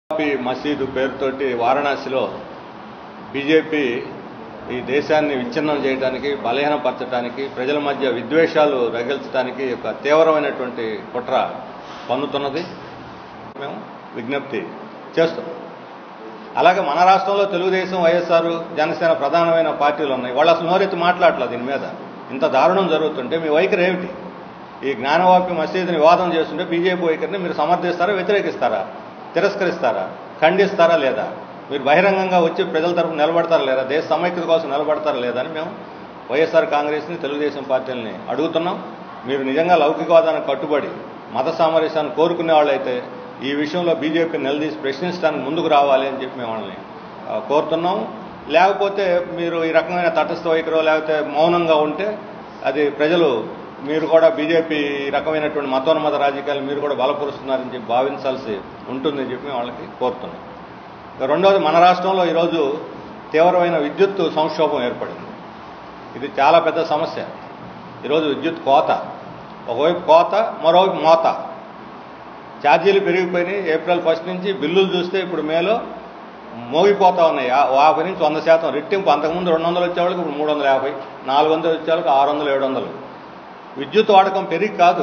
షాఫీ మసీదు పేరుతోటి వారణాసిలో బీజేపీ ఈ దేశాన్ని విచ్ఛిన్నం చేయడానికి బలహీనపరచడానికి ప్రజల మధ్య విద్వేషాలు రగిల్చడానికి ఒక తీవ్రమైనటువంటి కుట్ర పన్నుతున్నది మేము విజ్ఞప్తి చేస్తాం అలాగే మన రాష్ట్రంలో తెలుగుదేశం వైఎస్ఆర్ జనసేన ప్రధానమైన పార్టీలు ఉన్నాయి వాళ్ళు అసలు నోరెత్తి మాట్లాడలేదు దీని మీద ఇంత దారుణం జరుగుతుంటే మీ వైఖరి ఏమిటి ఈ జ్ఞానవాపి మసీదుని వివాదం చేస్తుంటే బీజేపీ వైఖరిని మీరు సమర్థిస్తారా వ్యతిరేకిస్తారా తిరస్కరిస్తారా ఖండిస్తారా లేదా మీరు బహిరంగంగా వచ్చి ప్రజల తరఫున నిలబడతారా లేదా దేశ సమైక్యత కోసం నిలబడతారా లేదా అని మేము వైఎస్ఆర్ కాంగ్రెస్ని తెలుగుదేశం పార్టీలని అడుగుతున్నాం మీరు నిజంగా లౌకికవాదానికి కట్టుబడి మత సామరస్యాన్ని కోరుకునే వాళ్ళైతే ఈ విషయంలో బీజేపీ నిలదీసి ప్రశ్నించడానికి ముందుకు రావాలి అని చెప్పి మేము వాళ్ళని ఆ, కోరుతున్నాం లేకపోతే మీరు ఈ రకమైన తటస్థ వైఖరో లేకపోతే మౌనంగా ఉంటే అది ప్రజలు మీరు కూడా బీజేపీ ఈ రకమైనటువంటి మతోన్మత రాజకీయాలు మీరు కూడా బలపరుస్తున్నారని చెప్పి భావించాల్సి ఉంటుందని చెప్పి మేము వాళ్ళకి కోరుతున్నాం ఇక రెండవది మన రాష్ట్రంలో ఈరోజు తీవ్రమైన విద్యుత్ సంక్షోభం ఏర్పడింది ఇది చాలా పెద్ద సమస్య ఈరోజు విద్యుత్ కోత ఒకవైపు కోత మరోవైపు మోత ఛార్జీలు పెరిగిపోయినాయి ఏప్రిల్ ఫస్ట్ నుంచి బిల్లులు చూస్తే ఇప్పుడు మేలో మోగిపోతా ఉన్నాయి ఆ- యాభై నుంచి వంద శాతం రెట్టింపు అంతకుముందు రెండు వందలు వచ్చేవాళ్ళకి ఇప్పుడు మూడు వందల యాభై నాలుగు వందలు వచ్చేవాళ్ళకి ఆరు వందలు ఏడు వందలు విద్యుత్ వాడకం పెరిగి కాదు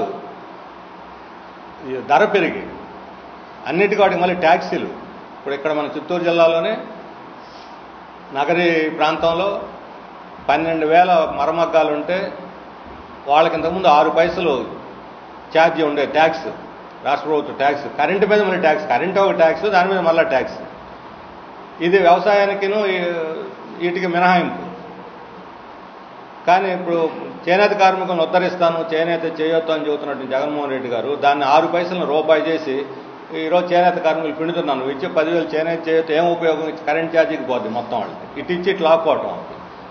ఈ ధర పెరిగి అన్నిటికీ వాటికి మళ్ళీ ట్యాక్సీలు ఇప్పుడు ఇక్కడ మన చిత్తూరు జిల్లాలోనే నగరీ ప్రాంతంలో పన్నెండు వేల మరమగ్గాలు ఉంటే వాళ్ళకి ఇంతకుముందు ఆరు పైసలు ఛార్జీ ఉండే ట్యాక్స్ రాష్ట్ర ప్రభుత్వ ట్యాక్స్ కరెంటు మీద మళ్ళీ ట్యాక్స్ కరెంటు ఒక ట్యాక్స్ దాని మీద మళ్ళీ ట్యాక్స్ ఇది వ్యవసాయానికిను ఈ- వీటికి మినహాయింపు కానీ ఇప్పుడు చేనేత కార్మికులను ఉద్ధరిస్తాను చేనేత చేయొద్దు అని చెబుతున్నట్టు జగన్మోహన్ రెడ్డి గారు దాన్ని ఆరు పైసలను రూపాయి చేసి ఈరోజు చేనేత కార్మికులు పిండుతున్నాను నువ్వు ఇచ్చే పదివేలు చేనేత చేయొద్దు ఏం ఉపయోగం కరెంట్ ఛార్జీకి పోద్ది మొత్తం వాళ్ళకి ఇటు ఇచ్చి ఇటు లాక్కోవటం అవుతుంది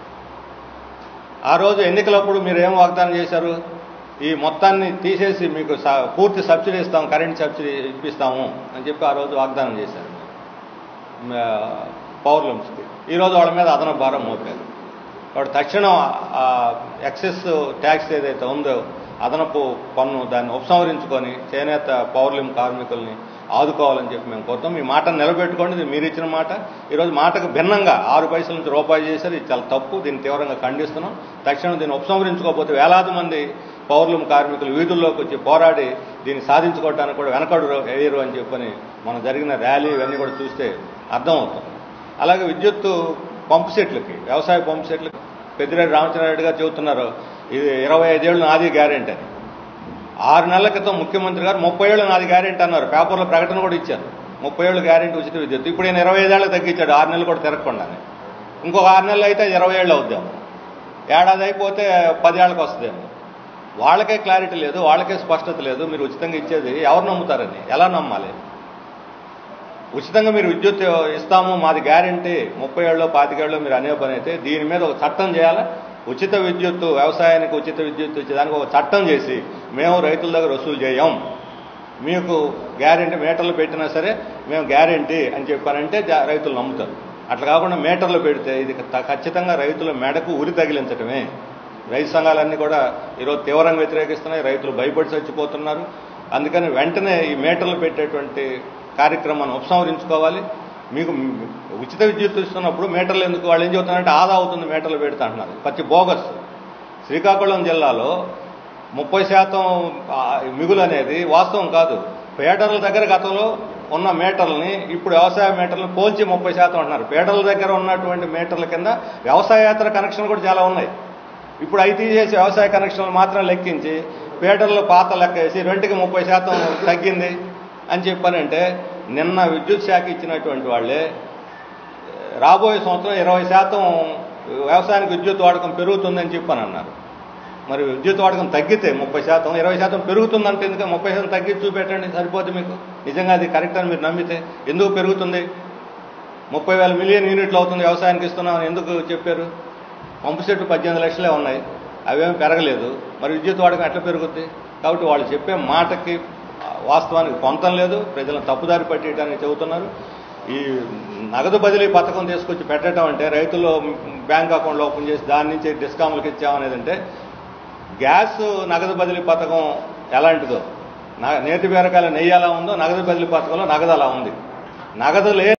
ఆ రోజు ఎన్నికలప్పుడు మీరు ఏం వాగ్దానం చేశారు ఈ మొత్తాన్ని తీసేసి మీకు స- పూర్తి సబ్సిడీ ఇస్తాం కరెంట్ సబ్సిడీ ఇప్పిస్తాము అని చెప్పి ఆ రోజు వాగ్దానం చేశారు పౌర్లమ్స్కి ఈరోజు వాళ్ళ మీద అదనపు భారం మోపారు వాడు తక్షణం ఆ ఎక్సెస్ ట్యాక్స్ ఏదైతే ఉందో అదనపు పన్ను దాన్ని ఉపసంహరించుకొని చేనేత పౌర్లిం కార్మికుల్ని ఆదుకోవాలని చెప్పి మేము కోరుతాం మీ మాటను నిలబెట్టుకోండి ఇది మీరు ఇచ్చిన మాట ఈరోజు మాటకు భిన్నంగా ఆరు పైసల నుంచి రూపాయి చేశారు ఇది చాలా తప్పు దీన్ని తీవ్రంగా ఖండిస్తున్నాం తక్షణం దీన్ని ఉపసంహరించుకోకపోతే వేలాది మంది పౌర్లం కార్మికులు వీధుల్లోకి వచ్చి పోరాడి దీన్ని సాధించుకోవడానికి కూడా వెనకడు వేయరు అని చెప్పని మనం జరిగిన ర్యాలీ ఇవన్నీ కూడా చూస్తే అర్థమవుతుంది అలాగే విద్యుత్తు పంపు సెట్లకి వ్యవసాయ పంపు సెట్లకి పెద్దిరెడ్డి రామచంద్రారెడ్డి గారు చెబుతున్నారు ఇది ఇరవై ఐదేళ్ళు నాది గ్యారెంటీ అని ఆరు నెలల క్రితం ముఖ్యమంత్రి గారు ముప్పై ఏళ్ళు నాది గ్యారెంటీ అన్నారు పేపర్లో ప్రకటన కూడా ఇచ్చారు ముప్పై ఏళ్ళు గ్యారెంటీ ఉచిత విద్యుత్ ఇప్పుడు ఈయన ఇరవై ఐదేళ్ళకి తగ్గించాడు ఆరు నెలలు కూడా తిరగకుండానే ఇంకొక ఆరు నెలలు అయితే ఇరవై ఏళ్ళు అవుద్దాము ఏడాది అయిపోతే పదేళ్ళకి వస్తుందేమో వాళ్ళకే క్లారిటీ లేదు వాళ్ళకే స్పష్టత లేదు మీరు ఉచితంగా ఇచ్చేది ఎవరు నమ్ముతారని ఎలా నమ్మాలి ఉచితంగా మీరు విద్యుత్ ఇస్తాము మాది గ్యారంటీ ముప్పై ఏళ్ళు పాతికేళ్ళు మీరు అనే పని అయితే దీని మీద ఒక చట్టం చేయాలా ఉచిత విద్యుత్తు వ్యవసాయానికి ఉచిత విద్యుత్ ఇచ్చేదానికి ఒక చట్టం చేసి మేము రైతుల దగ్గర వసూలు చేయం మీకు గ్యారెంటీ మీటర్లు పెట్టినా సరే మేము గ్యారెంటీ అని చెప్పారంటే జా- రైతులు నమ్ముతారు అట్లా కాకుండా మీటర్లు పెడితే ఇది త- ఖచ్చితంగా రైతుల మెడకు ఉరి తగిలించటమే రైతు సంఘాలన్నీ కూడా ఈరోజు తీవ్రంగా వ్యతిరేకిస్తున్నాయి రైతులు భయపడి చచ్చిపోతున్నారు అందుకని వెంటనే ఈ మీటర్లు పెట్టేటువంటి కార్యక్రమాన్ని ఉపసంహరించుకోవాలి మీకు ఉచిత విద్యుత్ ఇస్తున్నప్పుడు మీటర్లు ఎందుకు వాళ్ళు ఏం చెబుతున్నారంటే ఆదా అవుతుంది మీటర్లు పెడతా అంటున్నారు పచ్చి బోగస్ శ్రీకాకుళం జిల్లాలో ముప్పై శాతం ఆ, మిగులు అనేది వాస్తవం కాదు పేటర్ల దగ్గర గతంలో ఉన్న మీటర్లని ఇప్పుడు వ్యవసాయ మీటర్లను పోల్చి ముప్పై శాతం అంటున్నారు పేటర్ల దగ్గర ఉన్నటువంటి మీటర్ల కింద వ్యవసాయేతర కనెక్షన్లు కూడా చాలా ఉన్నాయి ఇప్పుడు అవి తీసేసి వ్యవసాయ కనెక్షన్లు మాత్రం లెక్కించి పేటర్లు పాత లెక్క వేసి రెండుకి ముప్పై శాతం తగ్గింది అని చెప్పానంటే నిన్న విద్యుత్ శాఖ ఇచ్చినటువంటి వాళ్ళే రాబోయే సంవత్సరం ఇరవై శాతం వ్యవసాయానికి విద్యుత్ వాడకం పెరుగుతుందని చెప్పని అన్నారు మరి విద్యుత్ వాడకం తగ్గితే ముప్పై శాతం ఇరవై శాతం పెరుగుతుందంటే ఎందుకంటే ముప్పై శాతం తగ్గించి చూపెట్టండి సరిపోతుంది మీకు నిజంగా అది కరెక్ట్ అని మీరు నమ్మితే ఎందుకు పెరుగుతుంది ముప్పై వేల మిలియన్ యూనిట్లు అవుతుంది వ్యవసాయానికి ఇస్తున్నామని ఎందుకు చెప్పారు పంపు సెట్టు పద్దెనిమిది లక్షలే ఉన్నాయి అవేమి పెరగలేదు మరి విద్యుత్ వాడకం ఎట్లా పెరుగుద్ది కాబట్టి వాళ్ళు చెప్పే మాటకి ఆ, వాస్తవానికి పొంతం లేదు ప్రజలను తప్పుదారి పట్టేయడానికి చెబుతున్నారు ఈ నగదు బదిలీ పథకం తీసుకొచ్చి పెట్టడం అంటే రైతులు బ్యాంక్ అకౌంట్లో ఓపెన్ చేసి దాని నుంచి డిస్కౌంట్లకు ఇచ్చామనేది అంటే గ్యాస్ నగదు బదిలీ పథకం ఎలాంటిదో నా నేతి బీరకాయల నెయ్యి ఎలా ఉందో నగదు బదిలీ పథకంలో నగదు అలా ఉంది నగదు లేని